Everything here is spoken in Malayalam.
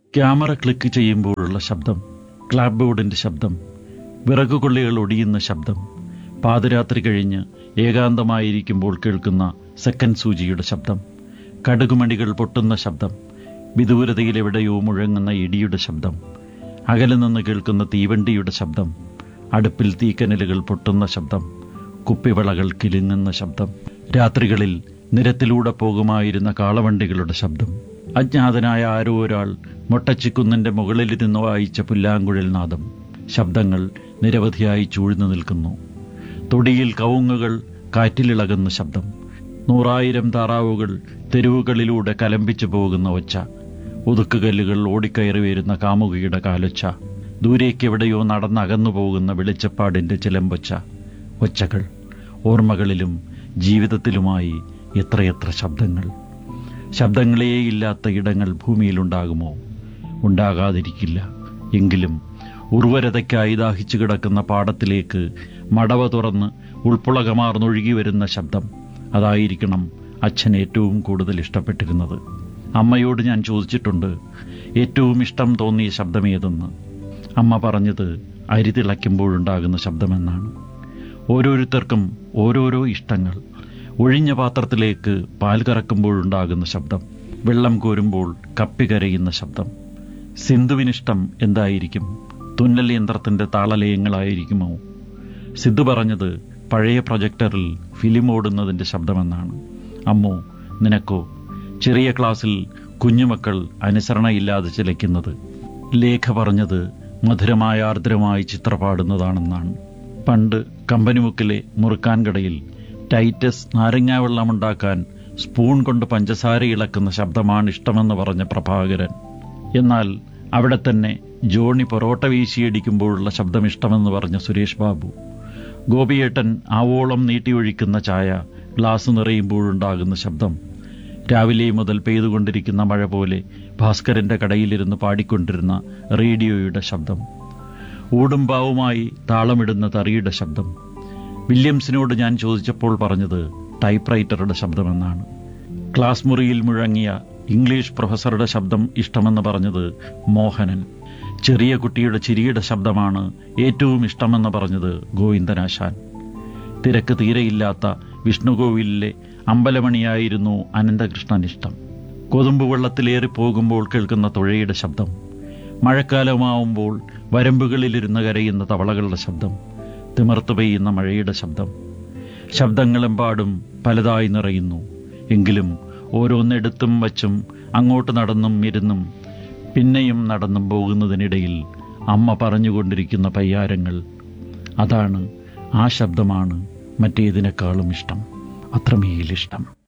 ക്യാമറ ക്ലിക്ക് ചെയ്യുമ്പോഴുള്ള ശബ്ദം ക്ലാപ്പ് ബോർഡിന്റെ ശബ്ദം വിറകുകൊള്ളികൾ ഒടിയുന്ന ശബ്ദം പാതിരാത്രി കഴിഞ്ഞ് ഏകാന്തമായിരിക്കുമ്പോൾ കേൾക്കുന്ന സെക്കൻഡ് സൂചിയുടെ ശബ്ദം കടുകുമണികൾ പൊട്ടുന്ന ശബ്ദം വിദൂരതയിൽ എവിടെയോ മുഴങ്ങുന്ന ഇടിയുടെ ശബ്ദം അകലെ നിന്ന് കേൾക്കുന്ന തീവണ്ടിയുടെ ശബ്ദം അടുപ്പിൽ തീക്കനലുകൾ പൊട്ടുന്ന ശബ്ദം കുപ്പിവളകൾ കിലുങ്ങുന്ന ശബ്ദം രാത്രികളിൽ നിരത്തിലൂടെ പോകുമായിരുന്ന കാളവണ്ടികളുടെ ശബ്ദം അജ്ഞാതനായ ആരോ ഒരാൾ മൊട്ടച്ചിക്കുന്നിന്റെ മുകളിലിരുന്ന് വായിച്ച പുല്ലാങ്കുഴൽ നാദം ശബ്ദങ്ങൾ നിരവധിയായി ചൂഴ്ന്നു നിൽക്കുന്നു തൊടിയിൽ കവുങ്ങുകൾ കാറ്റിലിളകുന്ന ശബ്ദം നൂറായിരം താറാവുകൾ തെരുവുകളിലൂടെ കലമ്പിച്ചു പോകുന്ന ഒച്ച ഒതുക്കുകല്ലുകൾ ഓടിക്കയറി വരുന്ന കാമുകിയുടെ കാലൊച്ച ദൂരേക്ക് എവിടെയോ നടന്നകന്നു പോകുന്ന വെളിച്ചപ്പാടിന്റെ ചിലമ്പൊച്ച ഒച്ചകൾ ഓർമ്മകളിലും ജീവിതത്തിലുമായി എത്രയെത്ര ശബ്ദങ്ങൾ ശബ്ദങ്ങളേയില്ലാത്ത ഇടങ്ങൾ ഭൂമിയിലുണ്ടാകുമോ ഉണ്ടാകാതിരിക്കില്ല എങ്കിലും ഉർവരതയ്ക്കായി ദാഹിച്ചു കിടക്കുന്ന പാടത്തിലേക്ക് മടവ തുറന്ന് ഉൾപ്പുളകമാർന്നൊഴുകി വരുന്ന ശബ്ദം അതായിരിക്കണം അച്ഛൻ ഏറ്റവും കൂടുതൽ ഇഷ്ടപ്പെട്ടിരുന്നത് അമ്മയോട് ഞാൻ ചോദിച്ചിട്ടുണ്ട് ഏറ്റവും ഇഷ്ടം തോന്നിയ ശബ്ദമേതെന്ന് അമ്മ പറഞ്ഞത് അരി തിളയ്ക്കുമ്പോഴുണ്ടാകുന്ന ശബ്ദമെന്നാണ് ഓരോരുത്തർക്കും ഓരോരോ ഇഷ്ടങ്ങൾ ഒഴിഞ്ഞ പാത്രത്തിലേക്ക് പാൽ കറക്കുമ്പോഴുണ്ടാകുന്ന ശബ്ദം വെള്ളം കോരുമ്പോൾ കപ്പി കരയുന്ന ശബ്ദം സിന്ധുവിനിഷ്ടം എന്തായിരിക്കും തുന്നൽ യന്ത്രത്തിന്റെ താളലയങ്ങളായിരിക്കുമോ സിദ്ധു പറഞ്ഞത് പഴയ പ്രൊജക്ടറിൽ ഫിലിം ഓടുന്നതിന്റെ ശബ്ദമെന്നാണ് അമ്മോ നിനക്കോ ചെറിയ ക്ലാസ്സിൽ കുഞ്ഞുമക്കൾ അനുസരണയില്ലാതെ ചിലയ്ക്കുന്നത് ലേഖ പറഞ്ഞത് മധുരമായ ആർദ്രമായി ചിത്രപാടുന്നതാണെന്നാണ് പണ്ട് കമ്പനിമുക്കിലെ മുറുക്കാൻ കടയിൽ ടൈറ്റസ് നാരങ്ങാവെള്ളമുണ്ടാക്കാൻ സ്പൂൺ കൊണ്ട് പഞ്ചസാര ഇളക്കുന്ന ശബ്ദമാണ് ഇഷ്ടമെന്ന് പറഞ്ഞ പ്രഭാകരൻ എന്നാൽ അവിടെ തന്നെ ജോണി പൊറോട്ട വീശിയടിക്കുമ്പോഴുള്ള ശബ്ദം ഇഷ്ടമെന്ന് പറഞ്ഞ സുരേഷ് ബാബു ഗോപിയേട്ടൻ ആവോളം നീട്ടിയൊഴിക്കുന്ന ചായ ഗ്ലാസ് നിറയുമ്പോഴുണ്ടാകുന്ന ശബ്ദം രാവിലെ മുതൽ പെയ്തുകൊണ്ടിരിക്കുന്ന മഴ പോലെ ഭാസ്കരന്റെ കടയിലിരുന്ന് പാടിക്കൊണ്ടിരുന്ന റേഡിയോയുടെ ശബ്ദം ഊടുംപാവുമായി താളമിടുന്ന തറിയുടെ ശബ്ദം വില്യംസിനോട് ഞാൻ ചോദിച്ചപ്പോൾ പറഞ്ഞത് ടൈപ്പ് റൈറ്ററുടെ ശബ്ദമെന്നാണ് ക്ലാസ് മുറിയിൽ മുഴങ്ങിയ ഇംഗ്ലീഷ് പ്രൊഫസറുടെ ശബ്ദം ഇഷ്ടമെന്ന് പറഞ്ഞത് മോഹനൻ ചെറിയ കുട്ടിയുടെ ചിരിയുടെ ശബ്ദമാണ് ഏറ്റവും ഇഷ്ടമെന്ന് പറഞ്ഞത് ഗോവിന്ദനാശാൻ തിരക്ക് തീരെയില്ലാത്ത വിഷ്ണുകോവിലിലെ അമ്പലമണിയായിരുന്നു അനന്തകൃഷ്ണൻ ഇഷ്ടം കൊതുമ്പ് വെള്ളത്തിലേറി പോകുമ്പോൾ കേൾക്കുന്ന തുഴയുടെ ശബ്ദം മഴക്കാലമാവുമ്പോൾ വരമ്പുകളിലിരുന്ന് കരയുന്ന തവളകളുടെ ശബ്ദം തിമിർത്തു പെയ്യുന്ന മഴയുടെ ശബ്ദം ശബ്ദങ്ങളെമ്പാടും പലതായി നിറയുന്നു എങ്കിലും ഓരോന്നെടുത്തും വച്ചും അങ്ങോട്ട് നടന്നും ഇരുന്നും പിന്നെയും നടന്നും പോകുന്നതിനിടയിൽ അമ്മ പറഞ്ഞുകൊണ്ടിരിക്കുന്ന പയ്യാരങ്ങൾ അതാണ് ആ ശബ്ദമാണ് മറ്റേതിനേക്കാളും ഇഷ്ടം അത്രമേലിഷ്ടം